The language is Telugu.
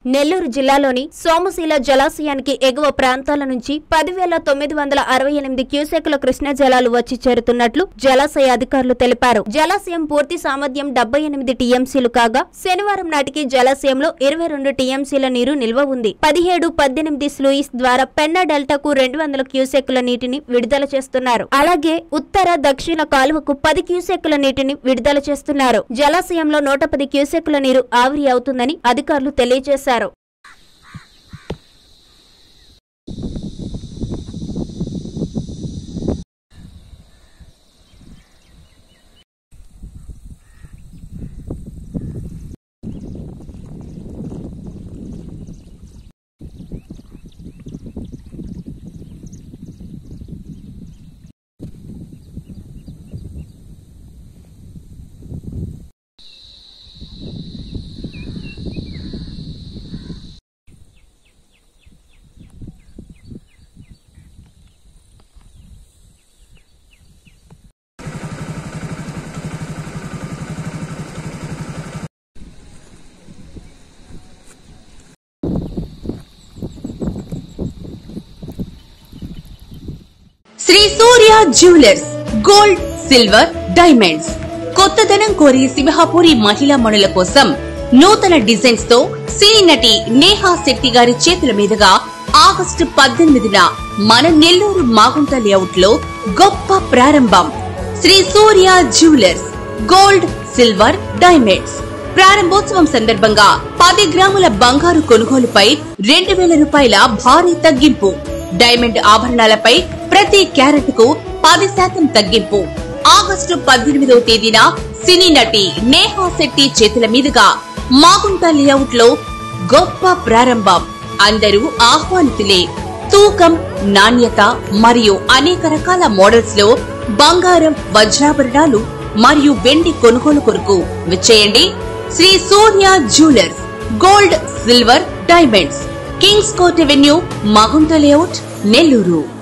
నెల్లూరు జిల్లాలోని సోమశీల జలాశయానికి ఎగువ ప్రాంతాల నుంచి పదివేల తొమ్మిది వందల అరవై ఎనిమిది క్యూసెక్కుల కృష్ణా జలాలు వచ్చి చేరుతున్నట్లు జలాశయ అధికారులు తెలిపారు జలాశయం పూర్తి సామర్థ్యం డెబ్బై ఎనిమిది టీఎంసీలు కాగా శనివారం నాటికి జలాశయంలో ఇరవై రెండు టీఎంసీల నీరు నిల్వ ఉంది పదిహేడు పద్దెనిమిది స్లూయిస్ ద్వారా పెన్నా డెల్టాకు రెండు వందల క్యూసెక్కుల నీటిని విడుదల చేస్తున్నారు అలాగే ఉత్తర దక్షిణ కాలువకు పది క్యూసెక్కుల నీటిని విడుదల చేస్తున్నారు జలాశయంలో నూట పది క్యూసెక్కుల నీరు ఆవిరి అవుతుందని అధికారులు తెలియజేశారు Shri Surya jewellers gold silver diamonds కొత్తదనం కోరి సింహపురి మహిళా మణుల కోసం నూతన డిజైన్స్ తో సినీ నటి నేహా శెట్టి గారి చేతుల మీదుగా ఆగస్టు పద్దెనిమిదిన మన నెల్లూరు మాగుంట లేఅవుట్ లో గొప్ప ప్రారంభం Shri Surya jewellers gold silver diamonds ప్రారంభోత్సవం సందర్భంగా పది గ్రాముల బంగారు కొనుగోలుపై రెండు వేల రూపాయల భారీ తగ్గింపు డైమండ్ ఆభరణాలపై ప్రతి క్యారెట్ కు పది శాతం తగ్గింపు ఆగస్టు పద్దెనిమిదవ తేదీన సినీ నటి నేహా శెట్టి చేతుల మీదుగా మాగుంట లేఅవుట్ లో గొప్ప ప్రారంభం అందరూ ఆహ్వానితులే తూకం నాణ్యత మరియు అనేక రకాల మోడల్స్ లో బంగారం వజ్రాభరణాలు మరియు వెండి కొనుగోలు కొరకు విచ్చేయండి Shri Surya jewellers gold silver diamonds kings court avenue Magunta layout Nellore